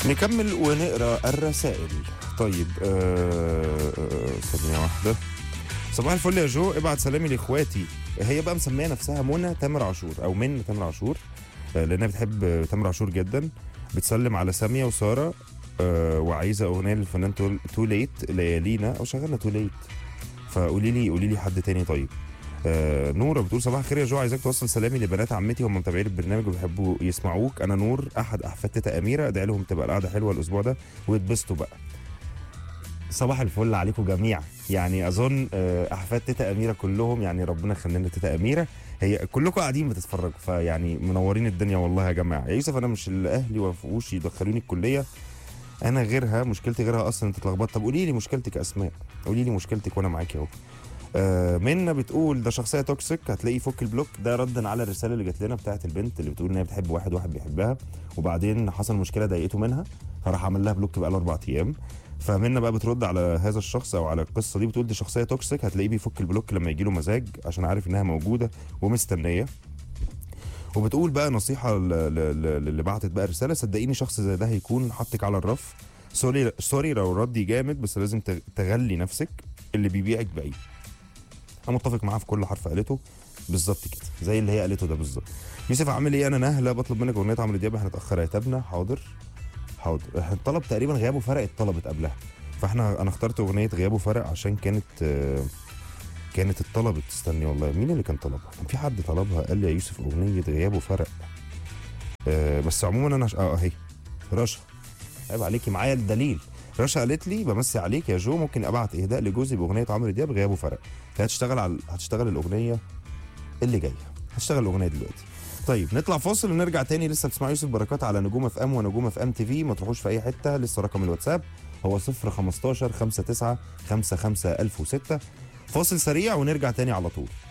نكمل ونقرا الرسائل طيب آه، آه، ثانية واحدة صباح الفل يا جو ابعت سلامي لاخواتي هي بقى مسميه نفسها منى تامر عاشور او من تامر عاشور آه، لانها بتحب آه، تامر عاشور جدا بتسلم على ساميه وساره آه، وعايزه اغنيه للفنان تول- تو ليت ليالينا او شغلنا تو ليت فقولي لي قولي لي حد تاني طيب آه نوره بتقول صباح الخير يا جو عايزاك توصل سلامي لبنات عمتي هم متابعين البرنامج وبيحبوا يسمعوك انا نور احد احفاد تيتا اميره ادعي لهم تبقى القعده حلوه الاسبوع ده ويتبسطوا بقى صباح الفل عليكم جميعا يعني اظن آه، احفاد تيتا اميره كلهم يعني ربنا يخلينا تيتا اميره هي كلكم قاعدين بتتفرجوا فيعني منورين الدنيا والله يا جماعه يا يوسف انا مش اللي اهلي وافقوش يدخلوني الكليه انا غيرها مشكلتي غيرها اصلا انت اتلخبطت طب قولي لي مشكلتك يا اسماء قولي لي مشكلتك وانا معاكي اهو آه، منى بتقول ده شخصيه توكسيك هتلاقيه فك البلوك ده ردا على الرساله اللي جات لنا بتاعت البنت اللي بتقول ان هي بتحب واحد واحد بيحبها وبعدين حصل مشكله ضايقته منها فراح عمل لها بلوك بقى له اربع ايام فمنى بقى بترد على هذا الشخص او على القصه دي بتقول دي شخصيه توكسيك هتلاقيه بيفك البلوك لما يجي له مزاج عشان عارف انها موجوده ومستنيه وبتقول بقى نصيحه ل- ل- ل- للي بعتت بقى رساله صدقيني شخص زي ده هيكون حطك على الرف سوري سوري لو ردي جامد بس لازم تغ- تغلي نفسك اللي بيبيعك بعيد انا متفق معاه في كل حرف قالته بالظبط كده زي اللي هي قالته ده بالظبط يوسف عامل ايه انا نهله بطلب منك اغنيه عمرو دياب احنا اتاخر يا تبنا حاضر حاضر احنا الطلب تقريبا غيابه فرق اتطلبت قبلها فاحنا انا اخترت اغنيه غيابه فرق عشان كانت آه، كانت اتطلبت استني والله مين اللي كان طلبها كان في حد طلبها قال لي يا يوسف اغنيه غيابه فرق آه، بس عموما انا ش- اه اهي رشا عيب عليكي معايا الدليل رشا قالت لي بمسي عليك يا جو ممكن ابعت اهداء لجوزي باغنيه عمرو دياب غيابه فرق هي هتشتغل على هتشتغل الاغنيه اللي جايه هتشتغل الاغنيه دلوقتي طيب نطلع فاصل ونرجع تاني لسه بتسمعوا يوسف بركات على نجوم اف ام ونجوم اف ام تي في ما تروحوش في اي حته لسه رقم الواتساب هو 015 59 55 1006 فاصل سريع ونرجع تاني على طول